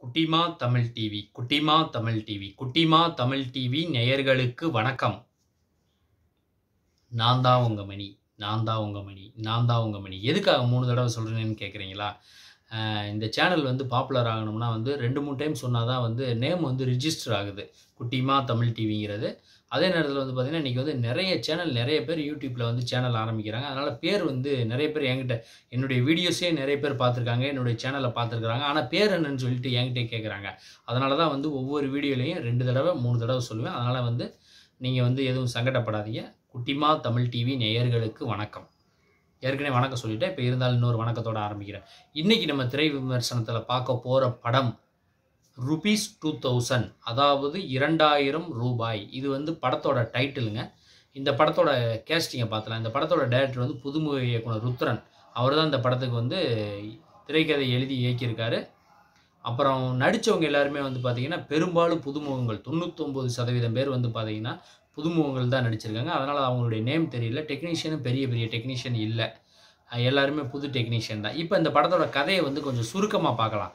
குட்டிமா தமிழ் டிவி குட்டிமா தமிழ் டிவி குட்டிமா தமிழ் டிவி நேயர்களுக்கு வணக்கம் நான் தான் உங்க மணி நான் தான் உங்க மணி நான் தான் உங்க மணி எதுக்காக மூணு தடவை சொல்கிறேன்னு கேட்குறீங்களா அஹ் இந்த சேனல் வந்து பாப்புலர் ஆகணும்னா வந்து ரெண்டு மூணு டைம் சொன்னால் தான் வந்து நேம் வந்து ரிஜிஸ்டர் ஆகுது குட்டிமா தமிழ் டிவிங்கிறது அதே நேரத்தில் வந்து பார்த்திங்கன்னா இன்றைக்கி வந்து நிறைய சேனல் நிறைய பேர் யூடியூப்பில் வந்து சேனல் ஆரம்பிக்கிறாங்க அதனால் பேர் வந்து நிறைய பேர் என்கிட்ட என்னுடைய வீடியோஸே நிறைய பேர் பார்த்துருக்காங்க என்னுடைய சேனலை பார்த்துருக்குறாங்க ஆனால் பேர் என்னன்னு சொல்லிட்டு என்கிட்டே கேட்குறாங்க அதனால தான் வந்து ஒவ்வொரு வீடியோலையும் ரெண்டு தடவை மூணு தடவை சொல்லுவேன் அதனால் வந்து நீங்கள் வந்து எதுவும் சங்கடப்படாதீங்க குட்டிமா தமிழ் டிவி நேயர்களுக்கு வணக்கம் ஏற்கனவே வணக்கம் சொல்லிட்டேன் இப்போ இருந்தாலும் இன்னொரு வணக்கத்தோட ஆரம்பிக்கிறேன் இன்றைக்கி நம்ம திரை விமர்சனத்தில் பார்க்க போகிற படம் ருபீஸ் டூ தௌசண்ட் அதாவது இரண்டாயிரம் ரூபாய் இது வந்து படத்தோட டைட்டிலுங்க இந்த படத்தோட கேஸ்டிங்கை பார்த்தலாம் இந்த படத்தோட டைரக்டர் வந்து புதுமுக இயக்குனர் ருத்ரன் அவர் தான் இந்த படத்துக்கு வந்து திரைக்கதை எழுதி இயக்கியிருக்காரு அப்புறம் நடித்தவங்க எல்லாருமே வந்து பார்த்தீங்கன்னா பெரும்பாலும் புதுமுகங்கள் தொண்ணூத்தொம்பது சதவீதம் பேர் வந்து பார்த்தீங்கன்னா புதுமுகங்கள் தான் நடிச்சிருக்காங்க அதனால் அவங்களுடைய நேம் தெரியல டெக்னீஷியனும் பெரிய பெரிய டெக்னீஷியன் இல்லை எல்லாருமே புது டெக்னீஷியன் தான் இப்போ இந்த படத்தோட கதையை வந்து கொஞ்சம் சுருக்கமாக பார்க்கலாம்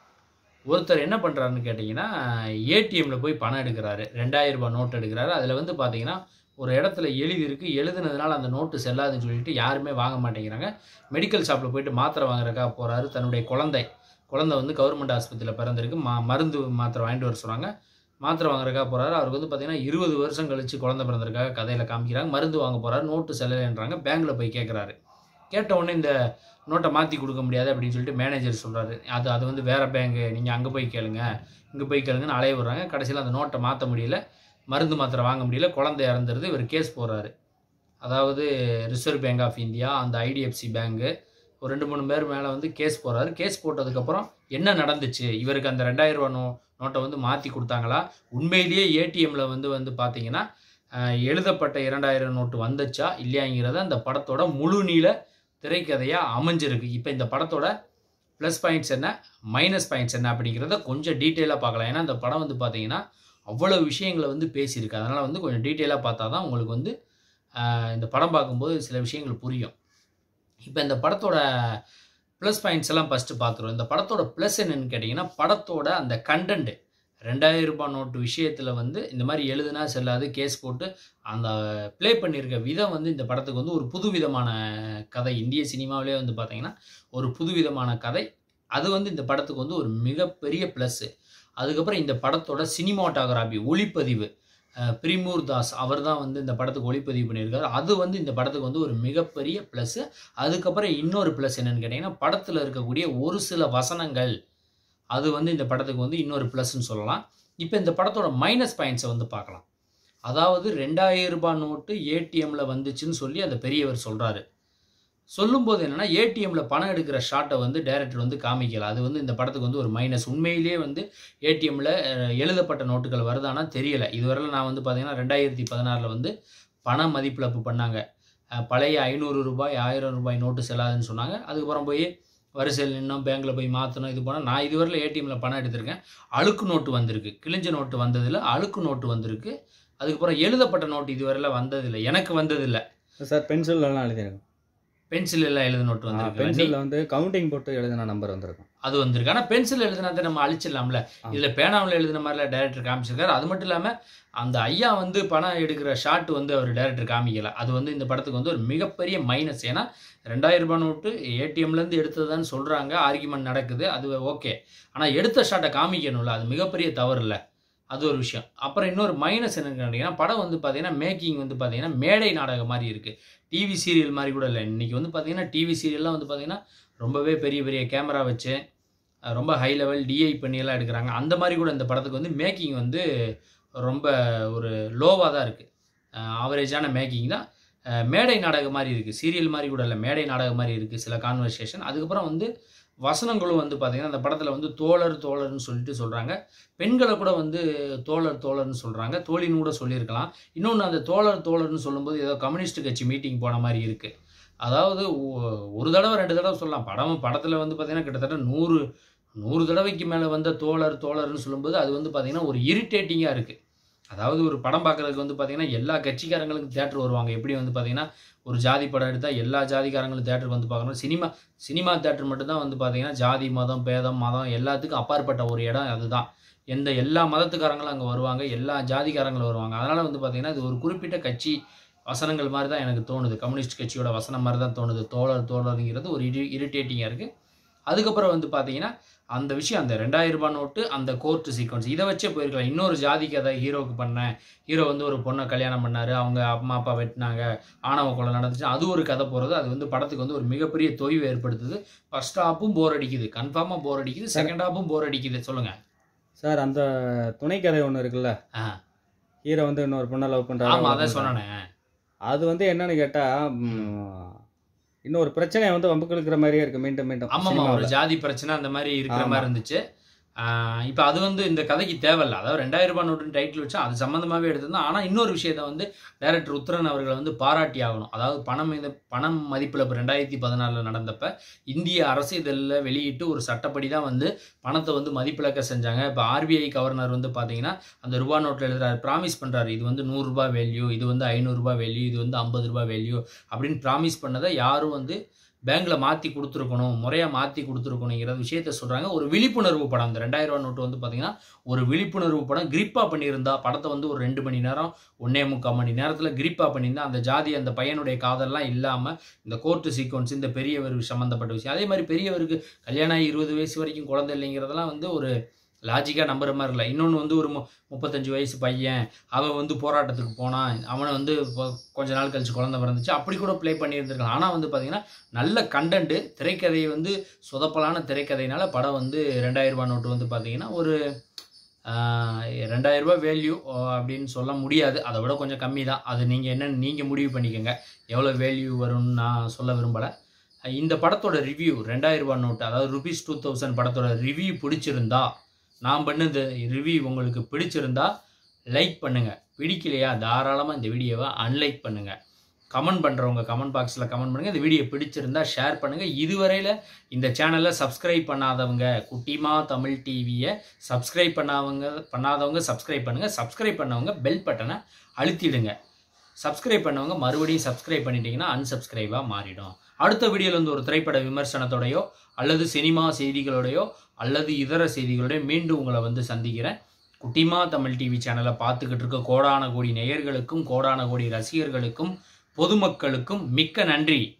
ஒருத்தர் என்ன பண்ணுறாருன்னு கேட்டிங்கன்னா ஏடிஎம்மில் போய் பணம் எடுக்கிறாரு ரெண்டாயிரம் ரூபாய் நோட் எடுக்கிறாரு அதில் வந்து பார்த்தீங்கன்னா ஒரு இடத்துல எழுதி இருக்குது எழுதுனதுனால அந்த நோட்டு செல்லாதுன்னு சொல்லிட்டு யாருமே வாங்க மாட்டேங்கிறாங்க மெடிக்கல் ஷாப்பில் போயிட்டு மாத்திரை வாங்குறதுக்காக போகிறாரு தன்னுடைய குழந்தை குழந்தை வந்து கவர்மெண்ட் ஆஸ்பத்திரியில் பிறந்திருக்கு மா மருந்து மாத்திரை வாங்கிட்டு வர சொல்கிறாங்க மாத்திரை வாங்குறதுக்காக போகிறாரு அவருக்கு வந்து பார்த்தீங்கன்னா இருபது வருஷம் கழிச்சு குழந்தை பிறந்திருக்காக கதையில் காமிக்கிறாங்க மருந்து வாங்க போகிறாரு நோட்டு செல்லலைன்றாங்க பேங்க்கில் போய் கேட்குறாரு கேட்ட உடனே இந்த நோட்டை மாற்றி கொடுக்க முடியாது அப்படின்னு சொல்லிட்டு மேனேஜர் சொல்கிறாரு அது அது வந்து வேறு பேங்கு நீங்கள் அங்கே போய் கேளுங்க இங்கே போய் கேளுங்கன்னு அலைய விடுறாங்க கடைசியில் அந்த நோட்டை மாற்ற முடியல மருந்து மாத்திரை வாங்க முடியல குழந்தை இறந்துருது இவர் கேஸ் போடுறாரு அதாவது ரிசர்வ் பேங்க் ஆஃப் இந்தியா அந்த ஐடிஎஃப்சி பேங்கு ஒரு ரெண்டு மூணு பேர் மேலே வந்து கேஸ் போடுறாரு கேஸ் போட்டதுக்கப்புறம் என்ன நடந்துச்சு இவருக்கு அந்த ரெண்டாயிரம் ரூபா நோ நோட்டை வந்து மாற்றி கொடுத்தாங்களா உண்மையிலேயே ஏடிஎம்மில் வந்து வந்து பார்த்தீங்கன்னா எழுதப்பட்ட இரண்டாயிரம் நோட்டு வந்துச்சா இல்லையாங்கிறத அந்த படத்தோட முழு நீள திரைக்கதையாக அமைஞ்சிருக்கு இப்போ இந்த படத்தோட ப்ளஸ் பாயிண்ட்ஸ் என்ன மைனஸ் பாயிண்ட்ஸ் என்ன அப்படிங்கிறத கொஞ்சம் டீட்டெயிலாக பார்க்கலாம் ஏன்னா இந்த படம் வந்து பார்த்தீங்கன்னா அவ்வளோ விஷயங்களை வந்து பேசியிருக்கு அதனால் வந்து கொஞ்சம் டீட்டெயிலாக பார்த்தா தான் உங்களுக்கு வந்து இந்த படம் பார்க்கும்போது சில விஷயங்கள் புரியும் இப்போ இந்த படத்தோட ப்ளஸ் பாயிண்ட்ஸ் எல்லாம் ஃபஸ்ட்டு பார்த்துருவோம் இந்த படத்தோட ப்ளஸ் என்னென்னு கேட்டிங்கன்னா படத்தோட அந்த கண்டென்ட்டு ரெண்டாயிரம் ரூபாய் நோட்டு விஷயத்தில் வந்து இந்த மாதிரி எழுதுனா செல்லாது கேஸ் போட்டு அந்த ப்ளே பண்ணியிருக்க விதம் வந்து இந்த படத்துக்கு வந்து ஒரு புது விதமான கதை இந்திய சினிமாவிலே வந்து பார்த்திங்கன்னா ஒரு புது விதமான கதை அது வந்து இந்த படத்துக்கு வந்து ஒரு மிகப்பெரிய ப்ளஸ்ஸு அதுக்கப்புறம் இந்த படத்தோட சினிமாட்டோகிராஃபி ஒளிப்பதிவு பிரிமூர் தாஸ் அவர் தான் வந்து இந்த படத்துக்கு ஒளிப்பதிவு பண்ணியிருக்காரு அது வந்து இந்த படத்துக்கு வந்து ஒரு மிகப்பெரிய ப்ளஸ்ஸு அதுக்கப்புறம் இன்னொரு ப்ளஸ் என்னென்னு கேட்டிங்கன்னா படத்தில் இருக்கக்கூடிய ஒரு சில வசனங்கள் அது வந்து இந்த படத்துக்கு வந்து இன்னொரு ப்ளஸ்ன்னு சொல்லலாம் இப்போ இந்த படத்தோட மைனஸ் பாயிண்ட்ஸை வந்து பார்க்கலாம் அதாவது ரெண்டாயிரம் ரூபாய் நோட்டு ஏடிஎம்மில் வந்துச்சுன்னு சொல்லி அந்த பெரியவர் சொல்கிறாரு சொல்லும்போது என்னென்னா ஏடிஎம்மில் பணம் எடுக்கிற ஷாட்டை வந்து டைரக்டர் வந்து காமிக்கல அது வந்து இந்த படத்துக்கு வந்து ஒரு மைனஸ் உண்மையிலேயே வந்து ஏடிஎம்மில் எழுதப்பட்ட நோட்டுகள் வருதானா தெரியலை இதுவரையில் நான் வந்து பார்த்தீங்கன்னா ரெண்டாயிரத்தி பதினாறில் வந்து பண மதிப்பிழப்பு பண்ணாங்க பழைய ஐநூறு ரூபாய் ஆயிரம் ரூபாய் நோட்டு செல்லாதுன்னு சொன்னாங்க அதுக்கப்புறம் போய் வரிசையில் நின்னோம் பேங்க்கில் போய் மாற்றணும் இது போனால் நான் இதுவரையில் ஏடிஎம்மில் பணம் எடுத்திருக்கேன் அழுக்கு நோட்டு வந்திருக்கு கிழிஞ்ச நோட்டு வந்ததில் அழுக்கு நோட்டு வந்திருக்கு அதுக்கப்புறம் எழுதப்பட்ட நோட்டு இதுவரையில் வந்ததில்லை எனக்கு வந்ததில்லை சார் பென்சில்லாம் எழுதிருக்கும் பென்சில் எல்லாம் எழுத நோட்டு வந்திருக்கு பென்சிலில் வந்து கவுண்டிங் போட்டு எழுதின நம்பர் வந்திருக்கும் அது வந்திருக்கு ஆனால் பென்சில் எழுதினா தான் நம்ம அழிச்சிடலாம்ல இதில் பேனாவில் எழுதின மாதிரிலாம் டேரக்டர் காமிச்சிருக்காரு அது மட்டும் இல்லாமல் அந்த ஐயா வந்து பணம் எடுக்கிற ஷாட் வந்து அவர் டேரக்டர் காமிக்கல அது வந்து இந்த படத்துக்கு வந்து ஒரு மிகப்பெரிய மைனஸ் ஏன்னா ரெண்டாயிரம் ரூபாய் நோட்டு ஏடிஎம்லேருந்து எடுத்ததுன்னு சொல்கிறாங்க ஆர்கியூமெண்ட் நடக்குது அது ஓகே ஆனால் எடுத்த ஷாட்டை காமிக்கணும்ல அது மிகப்பெரிய தவறு இல்லை அது ஒரு விஷயம் அப்புறம் இன்னொரு மைனஸ் என்னன்னு கேட்டிங்கன்னா படம் வந்து பார்த்தீங்கன்னா மேக்கிங் வந்து பார்த்தீங்கன்னா மேடை நாடகம் மாதிரி இருக்குது டிவி சீரியல் மாதிரி கூட இல்லை இன்றைக்கி வந்து பார்த்தீங்கன்னா டிவி சீரியல்லாம் வந்து பார்த்தீங்கன்னா ரொம்பவே பெரிய பெரிய கேமரா வச்சு ரொம்ப ஹை லெவல் டிஐ பண்ணியெல்லாம் எடுக்கிறாங்க அந்த மாதிரி கூட இந்த படத்துக்கு வந்து மேக்கிங் வந்து ரொம்ப ஒரு லோவாக தான் இருக்குது ஆவரேஜான மேக்கிங் தான் மேடை நாடகம் மாதிரி இருக்குது சீரியல் மாதிரி கூட இல்லை மேடை நாடகம் மாதிரி இருக்குது சில கான்வர்சேஷன் அதுக்கப்புறம் வந்து வசனங்களும் வந்து பார்த்திங்கன்னா அந்த படத்தில் வந்து தோழர் தோழர்னு சொல்லிட்டு சொல்கிறாங்க பெண்களை கூட வந்து தோழர் தோழர்னு சொல்கிறாங்க தோழின்னு கூட சொல்லியிருக்கலாம் இன்னொன்று அந்த தோழர் தோழர்னு சொல்லும்போது ஏதோ கம்யூனிஸ்ட் கட்சி மீட்டிங் போன மாதிரி இருக்குது அதாவது ஒரு தடவை ரெண்டு தடவை சொல்லலாம் படம் படத்தில் வந்து பார்த்திங்கன்னா கிட்டத்தட்ட நூறு நூறு தடவைக்கு மேலே வந்த தோழர் தோழர்னு சொல்லும்போது அது வந்து பார்த்திங்கன்னா ஒரு இரிட்டேட்டிங்காக இருக்குது அதாவது ஒரு படம் பார்க்கறதுக்கு வந்து பார்த்தீங்கன்னா எல்லா கட்சிக்காரங்களுக்கும் தேட்டர் வருவாங்க எப்படி வந்து பார்த்தீங்கன்னா ஒரு ஜாதி படம் எடுத்தால் எல்லா ஜாதிக்காரங்களும் தேட்டருக்கு வந்து பார்க்கணும் சினிமா சினிமா தேட்டர் மட்டும்தான் வந்து பார்த்தீங்கன்னா ஜாதி மதம் பேதம் மதம் எல்லாத்துக்கும் அப்பாற்பட்ட ஒரு இடம் அதுதான் எந்த எல்லா மதத்துக்காரங்களும் அங்கே வருவாங்க எல்லா ஜாதிக்காரங்களும் வருவாங்க அதனால் வந்து பார்த்தீங்கன்னா இது ஒரு குறிப்பிட்ட கட்சி வசனங்கள் மாதிரி தான் எனக்கு தோணுது கம்யூனிஸ்ட் கட்சியோட வசனம் மாதிரி தான் தோணுது தோழர் தோழருங்கிறது ஒரு இரி இரிட்டேட்டிங்காக இருக்குது அதுக்கப்புறம் வந்து பார்த்தீங்கன்னா அந்த விஷயம் அந்த ரெண்டாயிரம் ரூபாய் நோட்டு அந்த கோர்ட்டு சீக்வன்ஸ் இதை வச்சே போயிருக்கலாம் இன்னொரு ஜாதி கதை ஹீரோவுக்கு பண்ணேன் ஹீரோ வந்து ஒரு பொண்ணை கல்யாணம் பண்ணாரு அவங்க அம்மா அப்பா வெட்டினாங்க ஆணவ கொலை நடந்துச்சு அது ஒரு கதை போகிறது அது வந்து படத்துக்கு வந்து ஒரு மிகப்பெரிய தொய்வு ஏற்படுத்துது ஃபர்ஸ்ட் ஹாப்பும் போர் அடிக்குது கன்ஃபார்மாக போர் அடிக்குது செகண்ட் ஹாப்பும் போர் அடிக்குது சொல்லுங்க சார் அந்த துணைக்கதை ஒன்று இருக்குல்ல ஆ. ஹீரோ வந்து இன்னொரு பொண்ணை லவ் ஆமா அதான் பண்ணுறாரு சொன்னேன் அது வந்து என்னன்னு கேட்டால் இன்னொரு பிரச்சனையை வந்து வம்புக்கு இழுக்கிற மாதிரியே இருக்கு மீண்டும் மீண்டும் ஆமாம்மா ஒரு சினிமாவுல. ஜாதி பிரச்சனை அந்த மாதிரி இருக்கிற ஆமா. மாதிரி இருந்துச்சு இப்போ அது வந்து இந்த கதைக்கு தேவையில்ல அதாவது ரெண்டாயிரம் ரூபாய் நோட்டுன்னு டைட்டில் வச்சா அது சம்மந்தமாகவே எடுத்திருந்தோம் ஆனால் இன்னொரு விஷயத்தை வந்து டைரக்டர் உத்தரன் அவர்களை வந்து பாராட்டி ஆகணும் அதாவது பணம் இந்த பணம் மதிப்பில் இப்போ ரெண்டாயிரத்தி பதினாலில் நடந்தப்ப இந்திய அரசு இதில் வெளியிட்டு ஒரு சட்டப்படி தான் வந்து பணத்தை வந்து மதிப்பிழக்க செஞ்சாங்க இப்போ ஆர்பிஐ கவர்னர் வந்து பார்த்தீங்கன்னா அந்த ரூபா நோட்டில் எழுதுறாரு ப்ராமிஸ் பண்ணுறாரு இது வந்து நூறுரூபா வேல்யூ இது வந்து ஐநூறுரூபா வேல்யூ இது வந்து ஐம்பது ரூபா வேல்யூ அப்படின்னு ப்ராமிஸ் பண்ணதை யாரும் வந்து பேங்க்கில் மாற்றி கொடுத்துருக்கணும் முறையாக மாற்றி கொடுத்துருக்கணுங்கிற விஷயத்த சொல்கிறாங்க ஒரு விழிப்புணர்வு படம் அந்த ரெண்டாயிரம் ரூபா நோட்டு வந்து பார்த்தீங்கன்னா ஒரு விழிப்புணர்வு படம் கிரிப்பாக பண்ணியிருந்தா படத்தை வந்து ஒரு ரெண்டு மணி நேரம் ஒன்றே முக்கால் மணி நேரத்தில் கிரிப்பாக பண்ணியிருந்தா அந்த ஜாதி அந்த பையனுடைய காதல்லாம் இல்லாமல் இந்த கோர்ட்டு சீக்வன்ஸ் இந்த பெரியவர் சம்மந்தப்பட்ட விஷயம் அதே மாதிரி பெரியவருக்கு கல்யாணம் ஆகி இருபது வயசு வரைக்கும் குழந்தை இல்லைங்கிறதெல்லாம் வந்து ஒரு லாஜிக்காக நம்புற மாதிரி இல்லை இன்னொன்று வந்து ஒரு மு முப்பத்தஞ்சு வயசு பையன் அவன் வந்து போராட்டத்துக்கு போனான் அவனை வந்து இப்போ கொஞ்ச நாள் கழிச்சு குழந்தை பிறந்துச்சு அப்படி கூட ப்ளே பண்ணியிருந்திருக்கலாம் ஆனால் வந்து பார்த்தீங்கன்னா நல்ல கண்டென்ட்டு திரைக்கதையை வந்து சொதப்பலான திரைக்கதையினால படம் வந்து ரெண்டாயிரம் ரூபாய் நோட்டு வந்து பார்த்தீங்கன்னா ஒரு ஆஹ், ரெண்டாயிரம் ரூபாய் வேல்யூ அப்படின்னு சொல்ல முடியாது அதை விட கொஞ்சம் கம்மி தான் அது நீங்கள் என்னன்னு நீங்கள் முடிவு பண்ணிக்கோங்க எவ்வளோ வேல்யூ வரும்னு நான் சொல்ல விரும்பலை இந்த படத்தோட ரிவ்யூ ரெண்டாயிரம் ரூபாய் நோட்டு அதாவது ருபீஸ் டூ தௌசண்ட் படத்தோட ரிவ்யூ பிடிச்சிருந்தா நான் பண்ண இந்த ரிவ்யூ உங்களுக்கு பிடிச்சிருந்தா லைக் பண்ணுங்கள் பிடிக்கலையா தாராளமாக இந்த வீடியோவை அன்லைக் பண்ணுங்கள் கமெண்ட் பண்ணுறவங்க கமெண்ட் பாக்ஸில் கமெண்ட் பண்ணுங்கள் இந்த வீடியோ பிடிச்சிருந்தா ஷேர் பண்ணுங்கள் இதுவரையில் இந்த சேனலை சப்ஸ்கிரைப் பண்ணாதவங்க குட்டிமா தமிழ் டிவியை சப்ஸ்கிரைப் பண்ணாதவங்க பண்ணாதவங்க சப்ஸ்கிரைப் பண்ணுங்கள் சப்ஸ்கிரைப் பண்ணவங்க பெல் பட்டனை அழுத்திடுங்க சப்ஸ்கிரைப் பண்ணவங்க மறுபடியும் சப்ஸ்கிரைப் பண்ணிட்டீங்கன்னா unsubscribe-ஆ மாறிடும் அடுத்த வீடியோவில் வந்து ஒரு திரைப்பட விமர்சனத்தோடையோ அல்லது சினிமா செய்திகளோடையோ அல்லது இதர செய்திகளோடய மீண்டும் உங்களை வந்து சந்திக்கிறேன் குட்டிமா தமிழ் டிவி சேனலை பார்த்துக்கிட்டு இருக்க கோடான கோடி நேயர்களுக்கும் கோடான கோடி ரசிகர்களுக்கும் பொதுமக்களுக்கும் மிக்க நன்றி